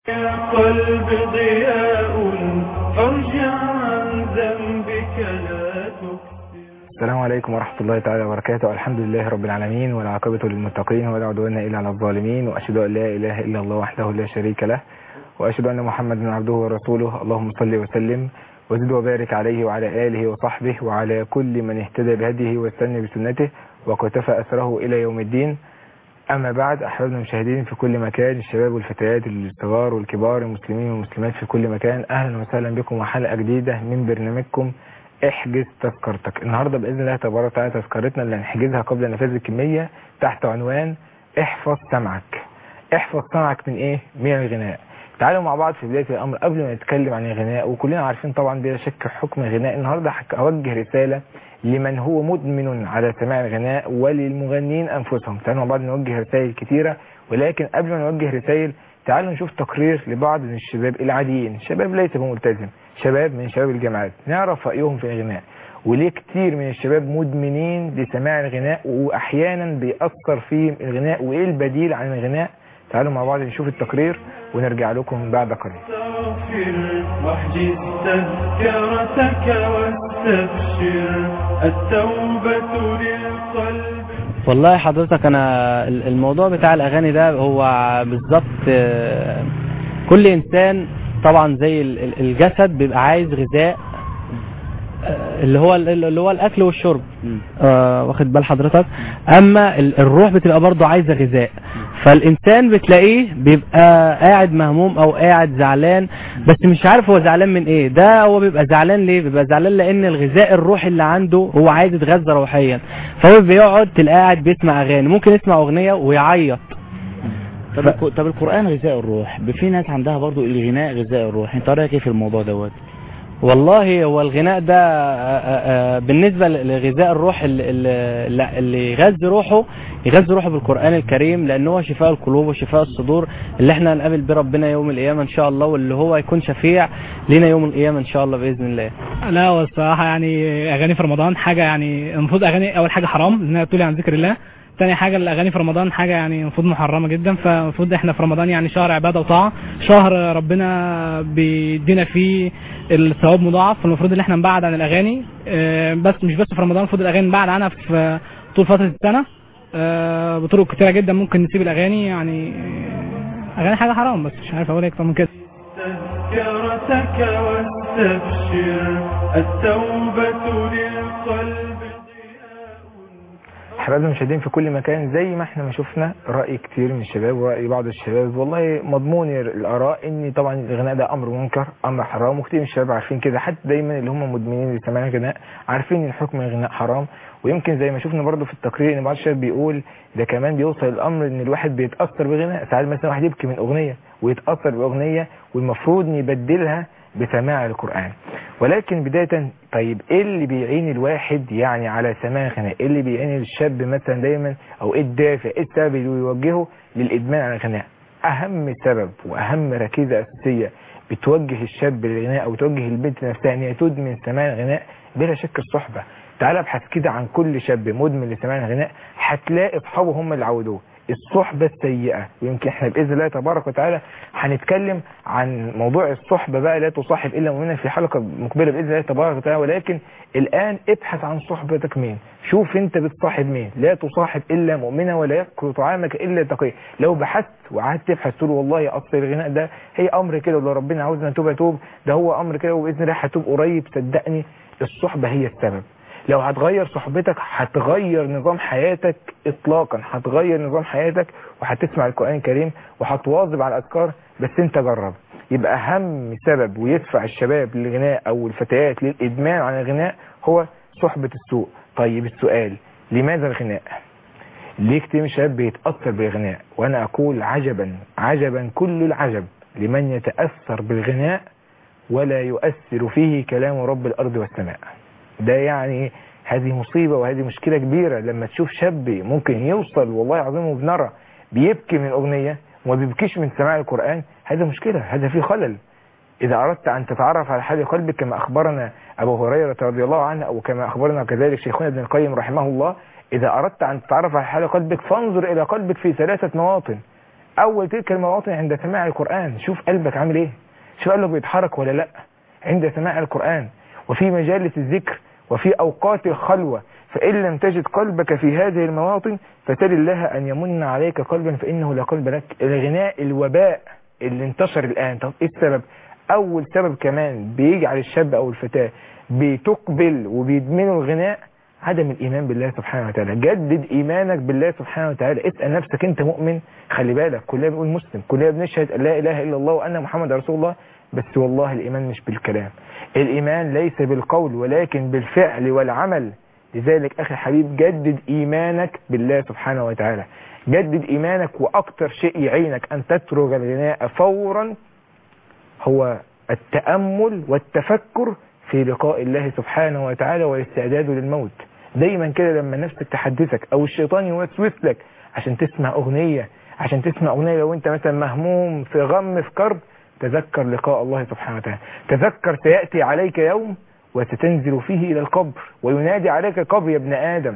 قلب ضياء فارجع عن ذنبك لا تكسر السلام عليكم ورحمة الله تعالى وبركاته الحمد لله رب العالمين والعاقبة للمتقين ولا عدوان إلا على الظالمين وأشهد أن لا إله إلا الله وحده لا شريك له وأشهد أن محمدا عبده ورسوله اللهم صل وسلم وزد وبارك عليه وعلى آله وصحبه وعلى كل من اهتدى بهديه واستنى بسنته وقتفى أثره إلى يوم الدين أما بعد أحبابنا المشاهدين في كل مكان الشباب والفتيات الصغار والكبار المسلمين والمسلمات في كل مكان أهلا وسهلا بكم وحلقة جديدة من برنامجكم احجز تذكرتك النهاردة بإذن الله تبارك وتعالى تذكرتنا اللي هنحجزها قبل نفاذ الكمية تحت عنوان احفظ سمعك احفظ سمعك من ايه من الغناء تعالوا مع بعض في بداية الأمر قبل ما نتكلم عن الغناء وكلنا عارفين طبعا بلا شك حكم الغناء النهاردة أوجه رسالة لمن هو مدمن على سماع الغناء وللمغنيين أنفسهم تعالوا مع بعض نوجه رسائل كثيرة ولكن قبل ما نوجه رسائل تعالوا نشوف تقرير لبعض من الشباب العاديين شباب ليس بملتزم شباب من شباب الجامعات نعرف رأيهم في الغناء وليه كتير من الشباب مدمنين لسماع الغناء وأحيانا بيأثر فيهم الغناء وإيه البديل عن الغناء تعالوا مع بعض نشوف التقرير ونرجع لكم بعد قليل استغفر واحجز تذكرتك واستبشر التوبة للقلب والله حضرتك انا الموضوع بتاع الاغاني ده هو بالظبط آه، كل انسان طبعا زي ال- ال- الجسد بيبقى عايز غذاء آه، اللي هو ال- اللي هو الاكل والشرب آه واخد بال حضرتك اما ال- الروح بتبقى برضه عايزه غذاء فالانسان بتلاقيه بيبقى قاعد مهموم او قاعد زعلان بس مش عارف هو زعلان من ايه ده هو بيبقى زعلان ليه بيبقى زعلان لان الغذاء الروحي اللي عنده هو عايز يتغذى روحيا فهو بيقعد تلاقيه قاعد بيسمع اغاني ممكن يسمع اغنيه ويعيط طب الك- طب القرآن غذاء الروح في ناس عندها برضو الغناء غذاء الروح انت رايك ايه في الموضوع دوت والله هو الغناء ده آه، آه، بالنسبة لغذاء الروح اللي- اللي اللي يغذي روحه يغذي روحه بالقرآن الكريم لأن هو شفاء القلوب وشفاء الصدور اللي احنا هنقابل بيه ربنا يوم القيامة إن شاء الله واللي هو يكون شفيع لنا يوم القيامة إن شاء الله بإذن الله لا هو الصراحة يعني أغاني في رمضان حاجة يعني المفروض أغاني أول حاجة حرام لأنها تقولي عن ذكر الله تاني حاجة الأغاني في رمضان حاجة يعني المفروض محرمة جدا فالمفروض إحنا في رمضان يعني شهر عبادة وطاعة شهر ربنا بيدينا فيه الثواب مضاعف فالمفروض إن إحنا نبعد عن الأغاني آه، بس مش بس في رمضان المفروض الأغاني نبعد عنها في طول فترة السنة آه، بطرق كتيرة جدا ممكن نسيب الأغاني يعني آه، أغاني حاجة حرام بس مش عارف أقول إيه أكتر من كده تذكرتك واستبشر التوبة للقلب ضياء احبابنا المشاهدين في كل مكان زي ما احنا ما شفنا رأي كتير من الشباب ورأي بعض الشباب والله مضمون الآراء ان طبعا الغناء ده أمر منكر أمر حرام وكتير من الشباب عارفين كده حتى دايما اللي هم مدمنين لسماع الغناء عارفين ان حكم الغناء حرام ويمكن زي ما شفنا برضو في التقرير ان بعض الشباب بيقول ده كمان بيوصل الأمر ان الواحد بيتأثر بغناء ساعات مثلا واحد يبكي من أغنية ويتأثر بأغنية والمفروض نبدلها بسماع القرآن ولكن بداية طيب ايه اللي بيعين الواحد يعني على سماع الغناء ايه اللي بيعين الشاب مثلا دايما او ايه الدافع ايه السبب اللي يوجهه للادمان على الغناء اهم سبب واهم ركيزة اساسية بتوجه الشاب للغناء او توجه البنت نفسها ان هي تدمن سماع الغناء بلا شك الصحبة تعال ابحث كده عن كل شاب مدمن لسماع الغناء هتلاقي اصحابه هم اللي عودوه الصحبة السيئة ويمكن احنا بإذن الله تبارك وتعالى هنتكلم عن موضوع الصحبة بقى لا تصاحب إلا مؤمنا في حلقة مقبلة بإذن الله تبارك وتعالى ولكن الآن ابحث عن صحبتك مين شوف انت بتصاحب مين لا تصاحب إلا مؤمنا ولا يأكل طعامك إلا تقي لو بحثت وقعدت تبحث تقول والله أصل الغناء ده هي أمر كده ولو ربنا عاوزنا نتوب أتوب ده هو أمر كده وبإذن الله هتوب قريب صدقني الصحبة هي السبب لو هتغير صحبتك هتغير نظام حياتك اطلاقا هتغير نظام حياتك وهتسمع القرآن الكريم وهتواظب على الاذكار بس انت جرب يبقى اهم سبب ويدفع الشباب للغناء او الفتيات للادمان على الغناء هو صحبة السوء طيب السؤال لماذا الغناء ليه كتير من الشباب بيتأثر بالغناء وانا اقول عجبا عجبا كل العجب لمن يتأثر بالغناء ولا يؤثر فيه كلام رب الارض والسماء ده يعني هذه مصيبة وهذه مشكلة كبيرة لما تشوف شاب ممكن يوصل والله العظيم وبنرى بيبكي من أغنية وما بيبكيش من سماع القرآن هذا مشكلة هذا في خلل إذا أردت أن تتعرف على حال قلبك كما أخبرنا أبو هريرة رضي الله عنه أو كما أخبرنا كذلك شيخنا ابن القيم رحمه الله إذا أردت أن تتعرف على حال قلبك فانظر إلى قلبك في ثلاثة مواطن اول تلك المواطن عند سماع القران شوف قلبك عامل ايه شوف قلبك بيتحرك ولا لا عند سماع القران وفي مجالس الذكر وفي اوقات الخلوه فان لم تجد قلبك في هذه المواطن فسل الله ان يمن عليك قلبا فانه لا قلب لك الغناء الوباء اللي انتشر الان طب ايه السبب اول سبب كمان بيجعل الشاب او الفتاه بتقبل وبيدمنوا الغناء عدم الايمان بالله سبحانه وتعالى جدد ايمانك بالله سبحانه وتعالى اسال نفسك انت مؤمن خلي بالك كلنا بنقول مسلم كلنا بنشهد ان لا اله الا الله وان محمد رسول الله بس والله الايمان مش بالكلام الايمان ليس بالقول ولكن بالفعل والعمل لذلك اخي الحبيب جدد ايمانك بالله سبحانه وتعالى جدد ايمانك واكتر شيء يعينك ان تترك الغناء فورا هو التأمل والتفكر في لقاء الله سبحانه وتعالى والاستعداد للموت دايما كده لما نفسك تحدثك او الشيطان يوسوس لك عشان تسمع اغنية عشان تسمع اغنية لو انت مثلا مهموم في غم في كرب تذكر لقاء الله سبحانه وتعالى تذكر سيأتي عليك يوم وستنزل فيه الى القبر وينادي عليك القبر يا ابن ادم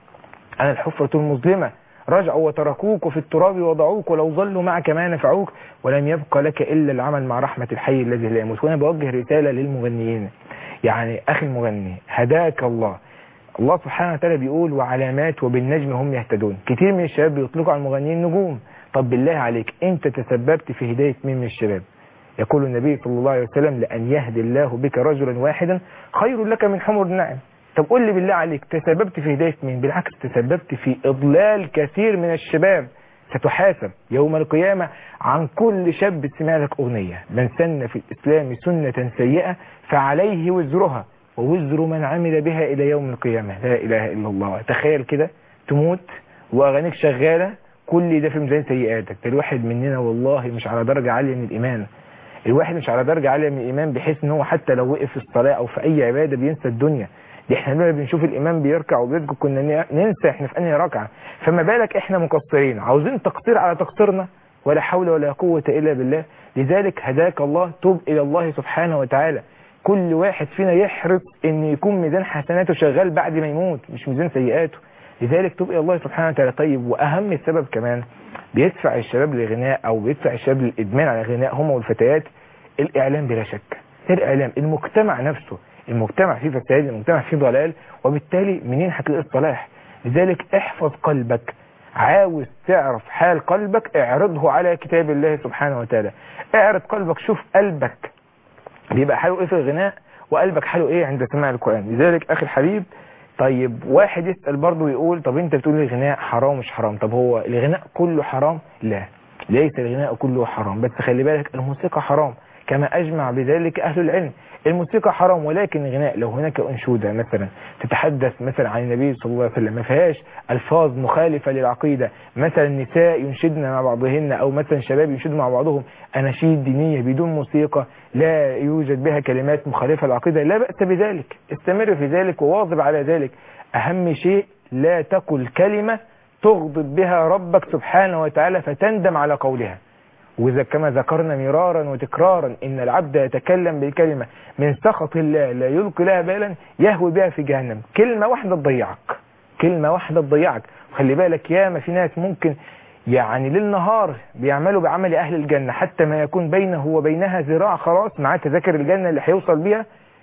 انا الحفرة المظلمة رجعوا وتركوك في التراب وضعوك ولو ظلوا معك ما نفعوك ولم يبق لك إلا العمل مع رحمة الحي الذي لا يموت وأنا بوجه رسالة للمغنيين يعني أخي المغني هداك الله الله سبحانه وتعالى بيقول وعلامات وبالنجم هم يهتدون كتير من الشباب بيطلقوا على المغنيين نجوم طب بالله عليك انت تسببت في هداية مين من الشباب يقول النبي صلى الله عليه وسلم لأن يهدي الله بك رجلا واحدا خير لك من حمر النعم طب قول لي بالله عليك تسببت في هداية مين بالعكس تسببت في إضلال كثير من الشباب ستحاسب يوم القيامة عن كل شاب سمع لك أغنية من سن في الإسلام سنة سيئة فعليه وزرها ووزر من عمل بها إلى يوم القيامة لا إله إلا الله تخيل كده تموت وأغانيك شغالة كل ده في ميزان سيئاتك ده الواحد مننا والله مش على درجة عالية من الإيمان الواحد مش على درجة عالية من الإيمان بحيث ان هو حتى لو وقف في الصلاة أو في أي عبادة بينسى الدنيا دي احنا لما بنشوف الإمام بيركع وبيسجد كنا ننسى احنا في أنهي ركعة فما بالك احنا مقصرين عاوزين تقصير على تقصيرنا ولا حول ولا قوة إلا بالله لذلك هداك الله توب إلى الله سبحانه وتعالى كل واحد فينا يحرص ان يكون ميزان حسناته شغال بعد ما يموت مش ميزان سيئاته لذلك توب إلى الله سبحانه وتعالى طيب وأهم السبب كمان بيدفع الشباب للغناء أو بيدفع الشباب للإدمان على الغناء هم والفتيات الإعلام بلا شك الإعلام المجتمع نفسه المجتمع فيه فساد المجتمع فيه ضلال وبالتالي منين هتلاقي الصلاح لذلك احفظ قلبك عاوز تعرف حال قلبك اعرضه على كتاب الله سبحانه وتعالى اعرض قلبك شوف قلبك بيبقى حاله ايه في الغناء وقلبك حاله ايه عند سماع القرآن لذلك اخي الحبيب طيب واحد يسأل برضه ويقول طب انت بتقول الغناء حرام مش حرام طب هو الغناء كله حرام لا ليس الغناء كله حرام بس خلي بالك الموسيقى حرام كما أجمع بذلك أهل العلم الموسيقى حرام ولكن الغناء لو هناك أنشودة مثلا تتحدث مثلا عن النبي صلى الله عليه وسلم ما فيهاش ألفاظ مخالفة للعقيدة مثلا نساء ينشدن مع بعضهن أو مثلا شباب ينشدوا مع بعضهم أناشيد دينية بدون موسيقى لا يوجد بها كلمات مخالفة للعقيدة لا بأس بذلك استمر في ذلك وواظب على ذلك أهم شيء لا تقل كلمة تغضب بها ربك سبحانه وتعالى فتندم على قولها وإذا كما ذكرنا مرارا وتكرارا إن العبد يتكلم بالكلمة من سخط الله لا يلقي لها بالا يهوي بها في جهنم كلمة واحدة تضيعك كلمة واحدة تضيعك خلي بالك ياما في ناس ممكن يعني للنهار بيعملوا بعمل أهل الجنة حتى ما يكون بينه وبينها ذراع خلاص معاه تذاكر الجنة اللي هيوصل بيها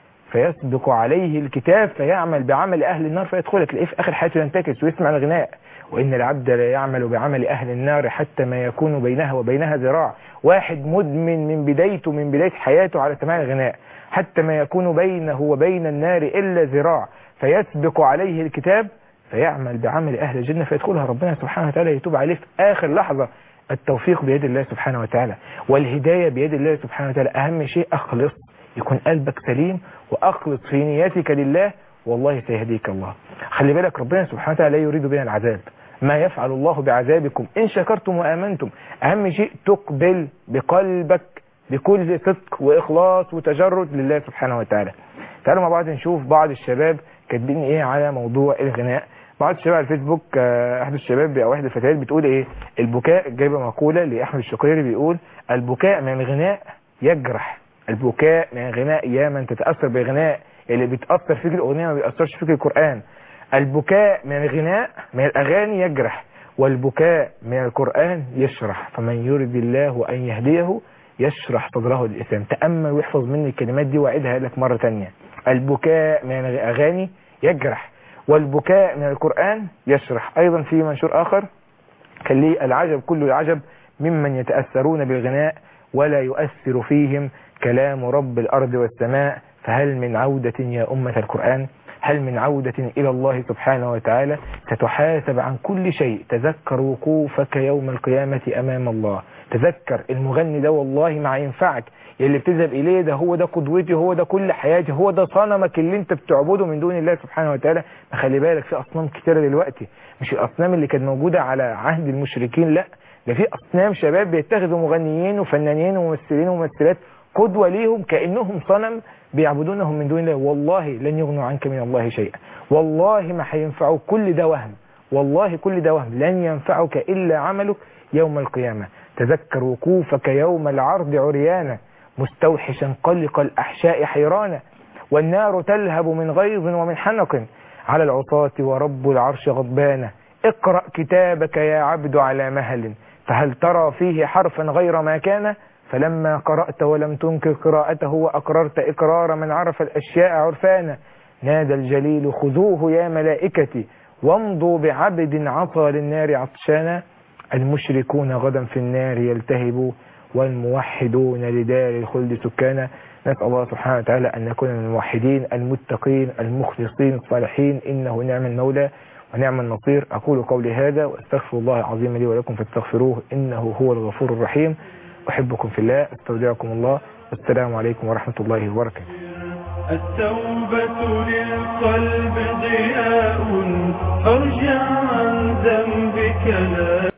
فيسبق عليه الكتاب فيعمل بعمل أهل النار فيدخل تلاقيه في آخر حياته ينتكس ويسمع الغناء وإن العبد لا يعمل بعمل أهل النار حتى ما يكون بينها وبينها ذراع واحد مدمن من بدايته من بداية حياته على سماع الغناء حتى ما يكون بينه وبين النار إلا ذراع فيسبق عليه الكتاب فيعمل بعمل أهل الجنة فيدخلها ربنا سبحانه وتعالى يتوب عليه في آخر لحظة التوفيق بيد الله سبحانه وتعالى والهداية بيد الله سبحانه وتعالى أهم شيء أخلص يكون قلبك سليم وأخلص في نيتك لله والله سيهديك الله خلي بالك ربنا سبحانه وتعالى لا يريد بنا العذاب ما يفعل الله بعذابكم إن شكرتم وآمنتم أهم شيء تقبل بقلبك بكل صدق وإخلاص وتجرد لله سبحانه وتعالى تعالوا مع بعض نشوف بعض الشباب كاتبين إيه على موضوع الغناء بعض الشباب على الفيسبوك أحد الشباب أو أحد الفتيات بتقول إيه البكاء جايبة مقولة لأحمد الشقيري بيقول البكاء من الغناء يجرح البكاء من الغناء يا من تتأثر بالغناء اللي بيتأثر فيك الأغنية ما بيأثرش فيك القرآن البكاء من الغناء من الأغاني يجرح والبكاء من القرآن يشرح فمن يرد الله أن يهديه يشرح صدره للإسلام تأمل واحفظ مني الكلمات دي وأعيدها لك مرة تانية البكاء من الأغاني يجرح والبكاء من القرآن يشرح أيضا في منشور آخر كان لي العجب كل العجب ممن يتأثرون بالغناء ولا يؤثر فيهم كلام رب الأرض والسماء فهل من عودة يا أمة القرآن هل من عودة إلى الله سبحانه وتعالى ستحاسب عن كل شيء تذكر وقوفك يوم القيامة أمام الله تذكر المغني ده والله ما ينفعك اللي بتذهب إليه ده هو ده قدوتي هو ده كل حياتي هو ده صنمك اللي انت بتعبده من دون الله سبحانه وتعالى ما خلي بالك في أصنام كتيرة دلوقتي مش الأصنام اللي كانت موجودة على عهد المشركين لا ده في أصنام شباب بيتخذوا مغنيين وفنانين وممثلين وممثلات قدوة ليهم كأنهم صنم بيعبدونهم من دون الله والله لن يغنوا عنك من الله شيئا والله ما هينفعوك كل ده وهم والله كل ده وهم لن ينفعك إلا عملك يوم القيامة تذكر وقوفك يوم العرض عريانا مستوحشا قلق الأحشاء حيرانا والنار تلهب من غيظ ومن حنق على العصاة ورب العرش غضبانا اقرأ كتابك يا عبد على مهل فهل ترى فيه حرفا غير ما كان فلما قرأت ولم تنكر قراءته وأقررت إقرار من عرف الأشياء عرفانا نادى الجليل خذوه يا ملائكتي وامضوا بعبد عصى للنار عطشانا المشركون غدا في النار يلتهبوا والموحدون لدار الخلد سكانا نسأل الله سبحانه وتعالى أن نكون من الموحدين المتقين المخلصين الصالحين إنه نعم المولى ونعم النصير أقول قولي هذا وأستغفر الله العظيم لي ولكم فاستغفروه إنه هو الغفور الرحيم أحبكم في الله استودعكم الله والسلام عليكم ورحمة الله وبركاته التوبة للقلب ضياء فارجع عن ذنبك لا